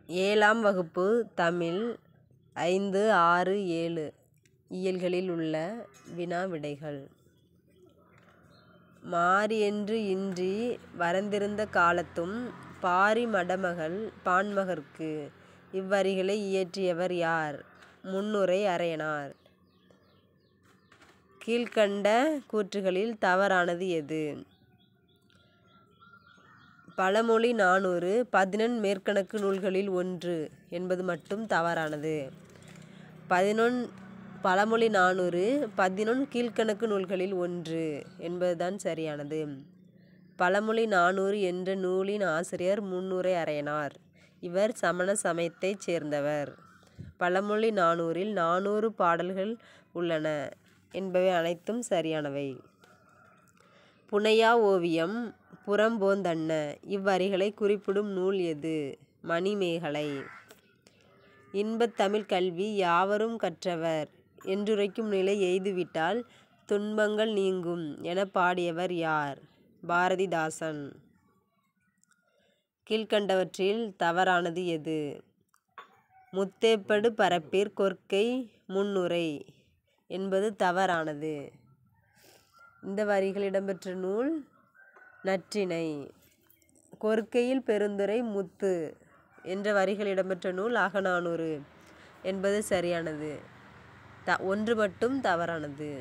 ஏழாம் வகுப்பு தமிழ் ஐந்து ஆறு ஏழு இயல்களில் உள்ள வினா விடைகள் மாரி என்று இன்றி வரந்திருந்த காலத்தும் பாரி மடமகள் பான்மகற்கு இவ்வரிகளை இயற்றியவர் யார் முன்னுரை அரையனார் கீழ்க்கண்ட கூற்றுகளில் தவறானது எது பழமொழி நானூறு பதினெண் மேற்கணக்கு நூல்களில் ஒன்று என்பது மட்டும் தவறானது பதினொன் பழமொழி நானூறு பதினொன் கீழ்க்கணக்கு நூல்களில் ஒன்று என்பதுதான் சரியானது பழமொழி நானூறு என்ற நூலின் ஆசிரியர் முன்னுரை அரையனார் இவர் சமண சமயத்தைச் சேர்ந்தவர் பழமொழி நானூறில் நானூறு பாடல்கள் உள்ளன என்பவை அனைத்தும் சரியானவை புனையா ஓவியம் புறம்போந்தன்ன இவ்வரிகளை குறிப்பிடும் நூல் எது மணிமேகலை இன்பத் தமிழ் கல்வி யாவரும் கற்றவர் என்றுரைக்கும் நிலை எய்துவிட்டால் துன்பங்கள் நீங்கும் என பாடியவர் யார் பாரதிதாசன் கீழ்க்கண்டவற்றில் தவறானது எது முத்தேப்படு பரப்பிற் கொற்கை முன்னுரை என்பது தவறானது இந்த வரிகள் இடம்பெற்ற நூல் நற்றிணை கொற்கையில் பெருந்துரை முத்து என்ற வரிகள் இடம்பெற்ற நூல் அகநானூறு என்பது சரியானது த ஒன்று மட்டும் தவறானது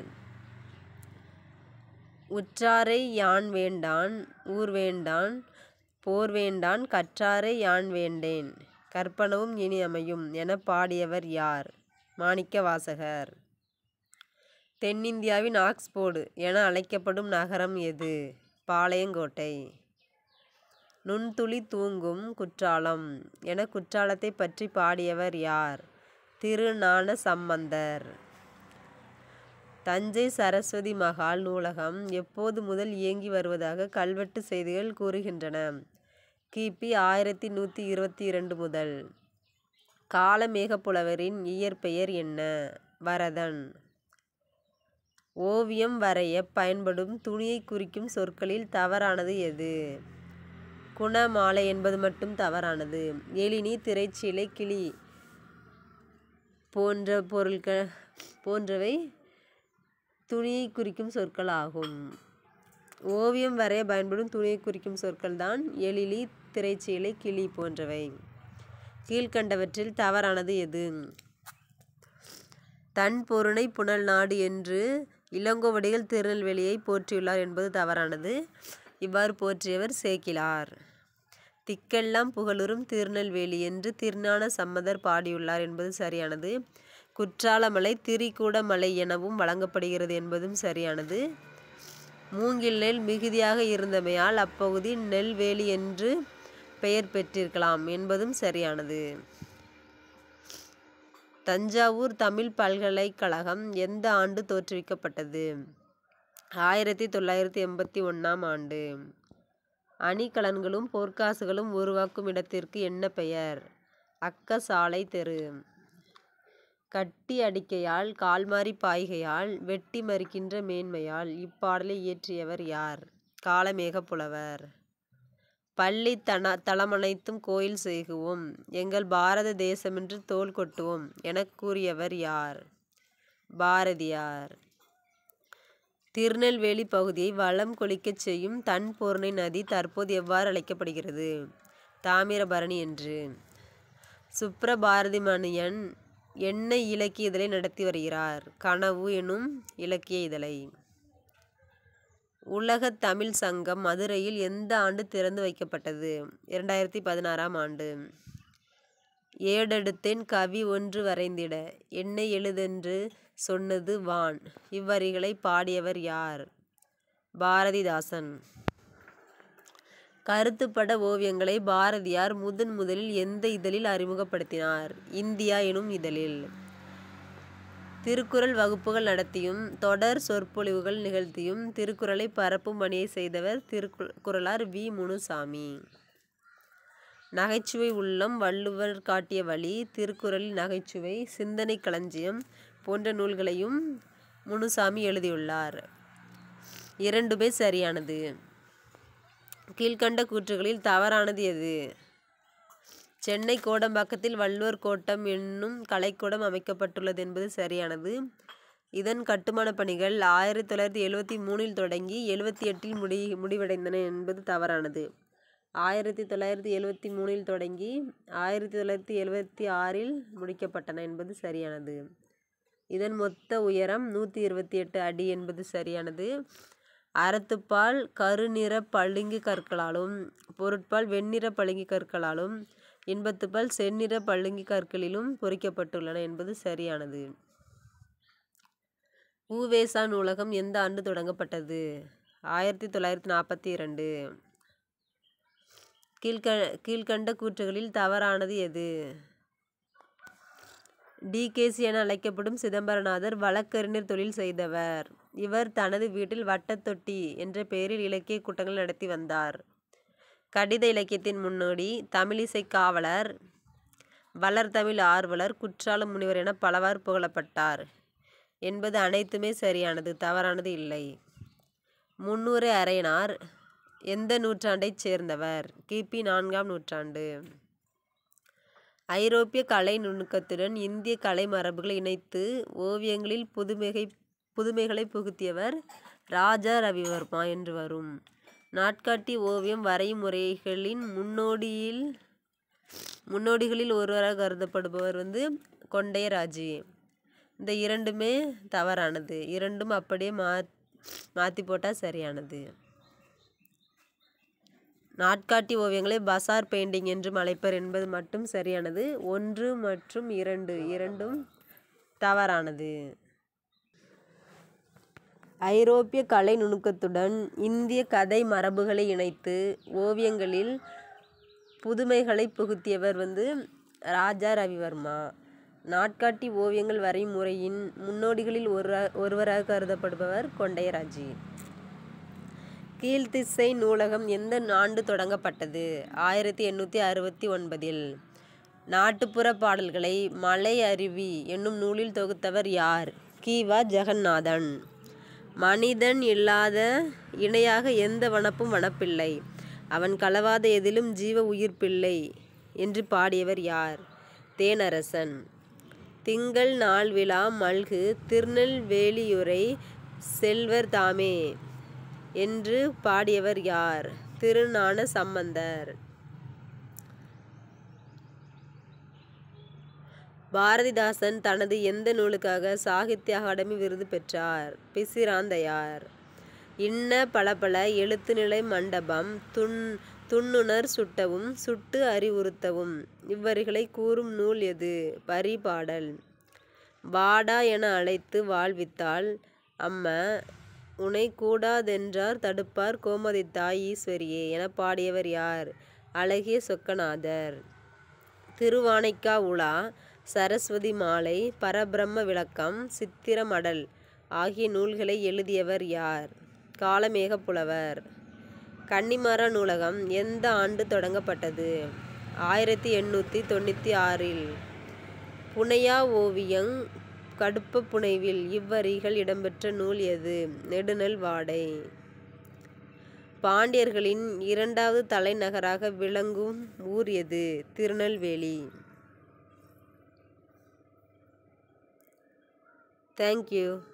உற்றாரை யான் வேண்டான் ஊர் வேண்டான் போர் வேண்டான் கற்றாரை யான் வேண்டேன் கற்பனவும் இனி அமையும் என பாடியவர் யார் மாணிக்க வாசகர் தென்னிந்தியாவின் ஆக்ஸ்போர்டு என அழைக்கப்படும் நகரம் எது பாளையங்கோட்டை நுண்துளி தூங்கும் குற்றாலம் என குற்றாலத்தை பற்றி பாடியவர் யார் திருஞான சம்பந்தர் தஞ்சை சரஸ்வதி மகால் நூலகம் எப்போது முதல் இயங்கி வருவதாக கல்வெட்டு செய்திகள் கூறுகின்றன கிபி ஆயிரத்தி நூற்றி இருபத்தி இரண்டு முதல் காலமேகப்புலவரின் இயற்பெயர் என்ன வரதன் ஓவியம் வரைய பயன்படும் துணியை குறிக்கும் சொற்களில் தவறானது எது குணமாலை என்பது மட்டும் தவறானது எழினி திரைச்சீலை கிளி போன்ற பொருட்கள் போன்றவை துணியை குறிக்கும் சொற்கள் ஆகும் ஓவியம் வரைய பயன்படும் துணியை குறிக்கும் சொற்கள் தான் எழிலி திரைச்சீலை கிளி போன்றவை கீழ்கண்டவற்றில் தவறானது எது தன் பொருணை புனல் நாடு என்று இளங்கோவடிகள் திருநெல்வேலியை போற்றியுள்ளார் என்பது தவறானது இவ்வாறு போற்றியவர் சேக்கிலார் திக்கெல்லாம் புகழுறும் திருநெல்வேலி என்று திருஞான சம்மதர் பாடியுள்ளார் என்பது சரியானது குற்றாலமலை திரிகூடமலை எனவும் வழங்கப்படுகிறது என்பதும் சரியானது மூங்கில் நெல் மிகுதியாக இருந்தமையால் அப்பகுதி நெல்வேலி என்று பெயர் பெற்றிருக்கலாம் என்பதும் சரியானது தஞ்சாவூர் தமிழ் பல்கலைக்கழகம் எந்த ஆண்டு தோற்றுவிக்கப்பட்டது ஆயிரத்தி தொள்ளாயிரத்தி எண்பத்தி ஒன்றாம் ஆண்டு அணிகலன்களும் பொற்காசுகளும் உருவாக்கும் இடத்திற்கு என்ன பெயர் அக்கசாலை தெரு கட்டி அடிக்கையால் கால்மாரி பாய்கையால் வெட்டி மறிக்கின்ற மேன்மையால் இப்பாடலை இயற்றியவர் யார் காலமேக புலவர் பள்ளி தன தளமனைத்தும் கோயில் செய்குவோம் எங்கள் பாரத தேசமென்று தோல் கொட்டுவோம் என கூறியவர் யார் பாரதியார் திருநெல்வேலி பகுதியை வளம் கொளிக்கச் செய்யும் தன் பொருணை நதி தற்போது எவ்வாறு அழைக்கப்படுகிறது தாமிரபரணி என்று சுப்ரபாரதி மணியன் என்ன இலக்கிய இதழை நடத்தி வருகிறார் கனவு எனும் இலக்கிய இதழை உலக தமிழ் சங்கம் மதுரையில் எந்த ஆண்டு திறந்து வைக்கப்பட்டது இரண்டாயிரத்தி பதினாறாம் ஆண்டு ஏடெடுத்தேன் கவி ஒன்று வரைந்திட என்னை எழுதென்று சொன்னது வான் இவ்வரிகளை பாடியவர் யார் பாரதிதாசன் கருத்துப்பட ஓவியங்களை பாரதியார் முதன் முதலில் எந்த இதழில் அறிமுகப்படுத்தினார் இந்தியா எனும் இதழில் திருக்குறள் வகுப்புகள் நடத்தியும் தொடர் சொற்பொழிவுகள் நிகழ்த்தியும் திருக்குறளை பரப்பும் பணியை செய்தவர் திருக்குறளார் வி முனுசாமி நகைச்சுவை உள்ளம் வள்ளுவர் காட்டிய வழி திருக்குறளில் நகைச்சுவை சிந்தனை களஞ்சியம் போன்ற நூல்களையும் முனுசாமி எழுதியுள்ளார் இரண்டுமே சரியானது கீழ்கண்ட கூற்றுகளில் தவறானது எது சென்னை கோடம்பாக்கத்தில் வள்ளுவர் கோட்டம் என்னும் கலைக்கூடம் அமைக்கப்பட்டுள்ளது என்பது சரியானது இதன் கட்டுமானப் பணிகள் ஆயிரத்தி தொள்ளாயிரத்தி எழுவத்தி மூணில் தொடங்கி எழுவத்தி எட்டில் முடி முடிவடைந்தன என்பது தவறானது ஆயிரத்தி தொள்ளாயிரத்தி எழுவத்தி மூணில் தொடங்கி ஆயிரத்தி தொள்ளாயிரத்தி எழுவத்தி ஆறில் முடிக்கப்பட்டன என்பது சரியானது இதன் மொத்த உயரம் நூற்றி இருபத்தி எட்டு அடி என்பது சரியானது அறத்துப்பால் கருநிற பளிங்கு கற்களாலும் பொருட்பால் வெண்ணிற பளிங்கு கற்களாலும் இன்பத்துப்பால் செந்நிற பளிங்கு கற்களிலும் பொறிக்கப்பட்டுள்ளன என்பது சரியானது உவேசா நூலகம் எந்த ஆண்டு தொடங்கப்பட்டது ஆயிரத்தி தொள்ளாயிரத்தி நாற்பத்தி இரண்டு கீழ்க கீழ்கண்ட கூற்றுகளில் தவறானது எது டிகேசி என அழைக்கப்படும் சிதம்பரநாதர் வழக்கறிஞர் தொழில் செய்தவர் இவர் தனது வீட்டில் வட்டத் தொட்டி என்ற பெயரில் இலக்கிய கூட்டங்கள் நடத்தி வந்தார் கடித இலக்கியத்தின் முன்னோடி தமிழிசை காவலர் வளர்தமிழ் ஆர்வலர் குற்றால முனிவர் என பலவாறு புகழப்பட்டார் என்பது அனைத்துமே சரியானது தவறானது இல்லை முன்னூறு அரையனார் எந்த நூற்றாண்டைச் சேர்ந்தவர் கிபி நான்காம் நூற்றாண்டு ஐரோப்பிய கலை நுணுக்கத்துடன் இந்திய கலை மரபுகளை இணைத்து ஓவியங்களில் புதுமைகை புதுமைகளை புகுத்தியவர் ராஜா ரவிவர்மா என்று வரும் நாட்காட்டி ஓவியம் வரையும் முறைகளின் முன்னோடியில் முன்னோடிகளில் ஒருவராக கருதப்படுபவர் வந்து கொண்டையராஜி இந்த இரண்டுமே தவறானது இரண்டும் அப்படியே மா மாற்றி போட்டால் சரியானது நாட்காட்டி ஓவியங்களை பசார் பெயிண்டிங் என்றும் அழைப்பர் என்பது மட்டும் சரியானது ஒன்று மற்றும் இரண்டு இரண்டும் தவறானது ஐரோப்பிய கலை நுணுக்கத்துடன் இந்திய கதை மரபுகளை இணைத்து ஓவியங்களில் புதுமைகளை புகுத்தியவர் வந்து ராஜா ரவிவர்மா நாட்காட்டி ஓவியங்கள் வரையும் முறையின் முன்னோடிகளில் ஒரு ஒருவராக கருதப்படுபவர் கொண்டையராஜி கீழ்த்திசை நூலகம் எந்த ஆண்டு தொடங்கப்பட்டது ஆயிரத்தி எண்ணூற்றி அறுபத்தி ஒன்பதில் நாட்டுப்புற பாடல்களை மலை அருவி என்னும் நூலில் தொகுத்தவர் யார் கீவா ஜெகநாதன் மனிதன் இல்லாத இணையாக எந்த வனப்பும் வனப்பில்லை அவன் களவாத எதிலும் ஜீவ உயிர்ப்பில்லை என்று பாடியவர் யார் தேனரசன் திங்கள் நாள் விழா மல்கு திருநெல்வேலியுரை செல்வர் தாமே என்று பாடியவர் யார் திருஞான சம்பந்தர் பாரதிதாசன் தனது எந்த நூலுக்காக சாகித்ய அகாடமி விருது பெற்றார் பிசிராந்தையார் இன்ன பலபல எழுத்துநிலை மண்டபம் துன் துண்ணுணர் சுட்டவும் சுட்டு அறிவுறுத்தவும் இவ்வரிகளை கூறும் நூல் எது பரிபாடல் வாடா என அழைத்து வாழ்வித்தால் அம்ம உனை கூடாதென்றார் தடுப்பார் கோமதித்தாய் ஈஸ்வரியே என பாடியவர் யார் அழகிய சொக்கநாதர் திருவானைக்கா உலா சரஸ்வதி மாலை பரபிரம்ம விளக்கம் சித்திரமடல் ஆகிய நூல்களை எழுதியவர் யார் காலமேக புலவர் கன்னிமரா நூலகம் எந்த ஆண்டு தொடங்கப்பட்டது ஆயிரத்தி எண்ணூற்றி தொண்ணூற்றி ஆறில் புனையா ஓவியங் கடுப்ப புனைவில் இவ்வரிகள் இடம்பெற்ற நூல் எது நெடுநல் வாடை பாண்டியர்களின் இரண்டாவது தலைநகராக விளங்கும் ஊர் எது திருநெல்வேலி தேங்க்யூ